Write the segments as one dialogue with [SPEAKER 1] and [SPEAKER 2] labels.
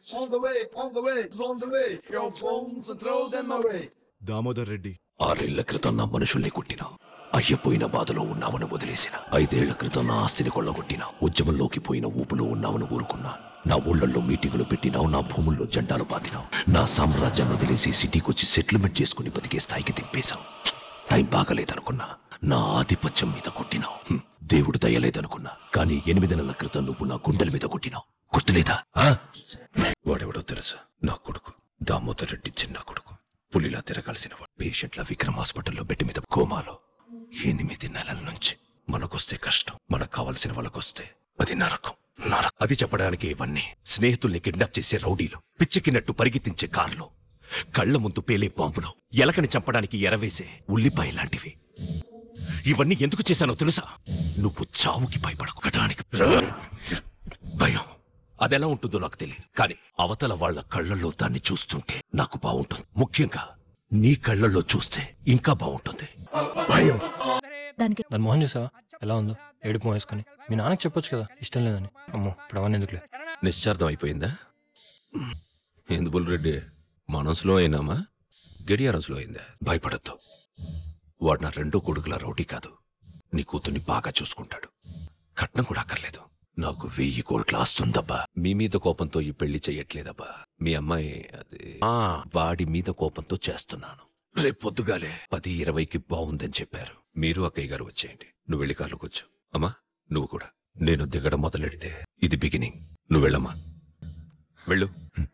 [SPEAKER 1] On the way, on the way, on the way. Your phones and throw them away.
[SPEAKER 2] Damodar Reddy
[SPEAKER 3] ఆరేళ్ల క్రితం నా మనుషుల్ని కొట్టినా అయ్యపోయిన బాధలో ఉన్నామని వదిలేసిన ఐదేళ్ల క్రితం నా ఆస్తిని కొల్లగొట్టిన ఉద్యమంలోకి పోయిన ఊపులో ఉన్నామని ఊరుకున్నా నా ఊళ్ళల్లో మీటింగులు పెట్టినావు నా భూముల్లో జెండాలు పాతినావు నా సామ్రాజ్యాన్ని వదిలేసి సిటీకి వచ్చి సెటిల్మెంట్ చేసుకుని బతికే స్థాయికి దింపేశాం టైం బాగలేదనుకున్నా నా ఆధిపత్యం మీద కొట్టినావు హ్మ్. దేవుడు దయలేదనుకున్నా కానీ ఎనిమిది నెలల క్రితం నువ్వు నా గుండెల మీద కొట్టినావు గుర్తులేదా ఆ? వాడెవడో తెలుసా నా కొడుకు దామోదర్ రెడ్డి చిన్న కొడుకు పులిలా తిరగాల్సిన వాడు పేషెంట్ల విక్రమ్ హాస్పిటల్లో బెడ్ మీద కోమాలో ఎనిమిది నెలల నుంచి మనకొస్తే కష్టం మనకు కావలసిన వాళ్ళకొస్తే అది నరకం నరకం అది చెప్పడానికి ఇవన్నీ స్నేహితుల్ని కిడ్నాప్ చేసే రౌడీలు పిచ్చెక్కినట్టు పరిగెత్తించే కార్లు కళ్ళ ముందు పేలే బాంబులు ఎలకని చంపడానికి ఎరవేసే ఉల్లిపాయ లాంటివి ఇవన్నీ ఎందుకు చేశానో తెలుసా నువ్వు చావుకి భయపడకటానికి భయం అదెలా ఉంటుందో నాకు తెలియదు కానీ అవతల వాళ్ళ కళ్ళల్లో దాన్ని చూస్తుంటే నాకు బాగుంటుంది ముఖ్యంగా నీ కళ్ళల్లో చూస్తే ఇంకా బాగుంటుంది భయం
[SPEAKER 4] దానికి
[SPEAKER 5] దాని మొహం చూసావా ఎలా ఉందో ఏడుపు వేసుకొని మీ నాన్నకి చెప్పొచ్చు కదా ఇష్టం లేదని అమ్మో ఇప్పుడు అవన్నీ ఎందుకులే
[SPEAKER 3] నిశ్చార్థం అయిపోయిందా ఎందు రెడ్డి మనసులో అయినామా గడియారంలో అయిందా భయపడద్దు వాడు నా రెండో కొడుకుల రౌడీ కాదు నీ కూతుర్ని బాగా చూసుకుంటాడు కట్నం కూడా అక్కర్లేదు నాకు వెయ్యి కోట్ల ఆస్తుందబ్బా మీ మీద కోపంతో ఈ పెళ్లి చెయ్యట్లేదబ్బా మీ అమ్మాయి అది ఆ వాడి మీద కోపంతో చేస్తున్నాను రేపు పొద్దుగాలే పది ఇరవైకి బాగుందని చెప్పారు మీరు అక్కయ్య గారు వచ్చేయండి నువ్వు వెళ్ళి కాలుకొచ్చు అమ్మా నువ్వు కూడా నేను దిగడం మొదలెడితే ఇది బిగినింగ్ నువ్వు వెళ్ళమ్మా వెళ్ళు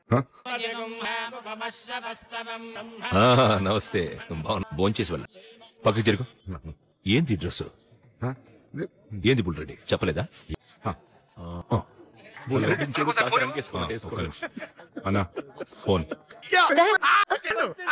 [SPEAKER 3] ఆ, నమస్తే బాగున్నా భోంచేసి వెళ్ళ పక్కకి జరుగు ఏంది డ్రెస్ ఏంది బుల్రెడ్డి చెప్పలేదా ఆ. బుల్రెడ్డి చూడు, కాస్త వెనకేసుకో, వేసుకో.
[SPEAKER 2] అన్నా ఫోన్